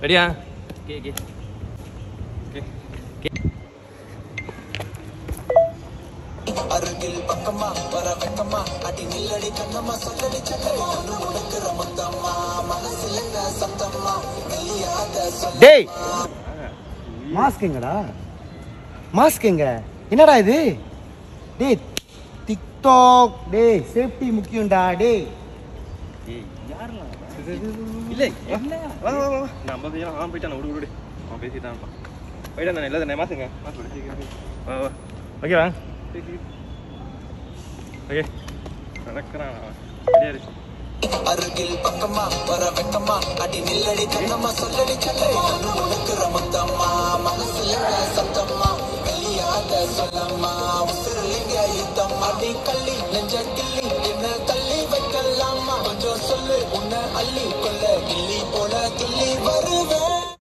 ரெடியா K K அருகில் பக்கமா வர வெக்கமா அடி நில்லடி கண்ணம்மா சொல்லடி சக்கமா ஒண்ணு உனக்குற மொத்தம்மா மனசுல என்ன சத்தம்மா வெளியாத சொல்ல டேய் மாஸ்க் எங்கடா மாஸ்க் எங்க என்னடா இது டேய் டிக்டாக் டேய் சேஃப்டி முக்கியம்டா டேய் இல்லை வா வா வா நான் ஐம்பது பேரும் அவன் போயிட்டான் விடு விடு விடு. அவன் பேசிட்டான் போயிட்டா நான் இல்லை மாற்றுங்க மாற்று விடு சீக்கிரம் சீக்கிரம். வா வா ஓகேவா ஓகே நடக்கிறான் அவன் ரெடியா இரு அருகில் பக்கமா வர வெக்கமா அடி நில்லடி கண்ணம்மா சொல்லடி சக்கமா ஒண்ணு உனக்குற மொத்தம்மா மனசுல என்ன சத்தம்மா வெளியாத சொல்லம்மா உசுரலிங்க யுத்தம் அடி கள்ளி நெஞ்ச கிள்ளி என்ன தள்ளி வைக்கலாமா கொஞ்சம் சொல்லு உன்னை அள்ளி கொள்ள